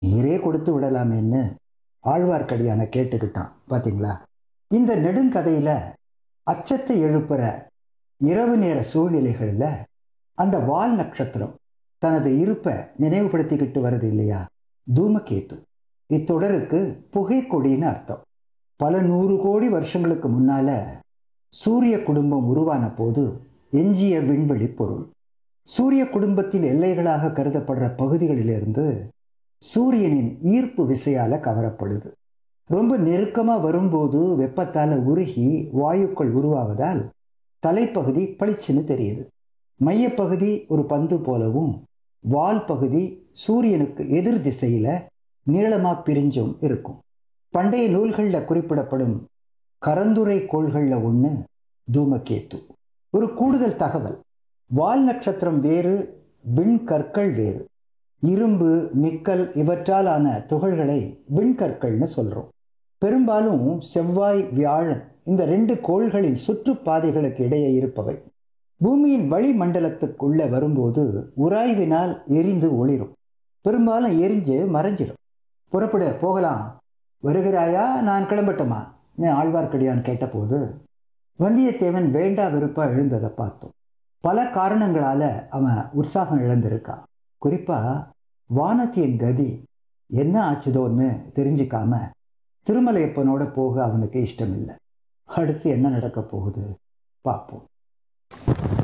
நீரே கொடுத்து விடலாமேன்னு ஆழ்வார்க்கடியான கேட்டுக்கிட்டான் பாத்தீங்களா இந்த நெடுங்கதையில அச்சத்தை எழுப்புற இரவு நேர சூழ்நிலைகளில் அந்த வால் நட்சத்திரம் தனது இருப்பை நினைவுபடுத்திக்கிட்டு வருது இல்லையா தூமகேத்து இத்தொடருக்கு புகைக்கொடின்னு அர்த்தம் பல நூறு கோடி வருஷங்களுக்கு முன்னால சூரிய குடும்பம் உருவான போது எஞ்சிய விண்வெளி பொருள் சூரிய குடும்பத்தின் எல்லைகளாக கருதப்படுற பகுதிகளிலிருந்து சூரியனின் ஈர்ப்பு விசையால கவரப்படுது ரொம்ப நெருக்கமா வரும்போது வெப்பத்தால உருகி வாயுக்கள் உருவாவதால் தலைப்பகுதி பளிச்சுன்னு தெரியுது மையப்பகுதி ஒரு பந்து போலவும் வால் பகுதி சூரியனுக்கு எதிர் திசையில நீளமா பிரிஞ்சும் இருக்கும் பண்டைய நூல்களில் குறிப்பிடப்படும் கரந்துரை கோள்களில் ஒன்று தூமகேத்து ஒரு கூடுதல் தகவல் வால் நட்சத்திரம் வேறு விண்கற்கள் வேறு இரும்பு நிக்கல் இவற்றால் ஆன துகள்களை விண்கற்கள்னு சொல்றோம் பெரும்பாலும் செவ்வாய் வியாழன் இந்த ரெண்டு கோள்களின் சுற்றுப்பாதைகளுக்கு இடையே இருப்பவை பூமியின் வளிமண்டலத்துக்குள்ள வரும்போது உராய்வினால் எரிந்து ஒளிரும் பெரும்பாலும் எரிஞ்சு மறைஞ்சிடும் புறப்பட போகலாம் வருகிறாயா நான் கிளம்பட்டுமா ஆழ்வார்க்கடியான் கேட்டபோது வந்தியத்தேவன் வேண்டா வெறுப்பா எழுந்ததை பார்த்தோம் பல காரணங்களால அவன் உற்சாகம் இழந்திருக்கான் குறிப்பா வானத்தியின் கதி என்ன ஆச்சுதோன்னு தெரிஞ்சுக்காம திருமலையப்பனோட போக அவனுக்கு இஷ்டம் இல்லை அடுத்து என்ன நடக்க போகுது பார்ப்போம்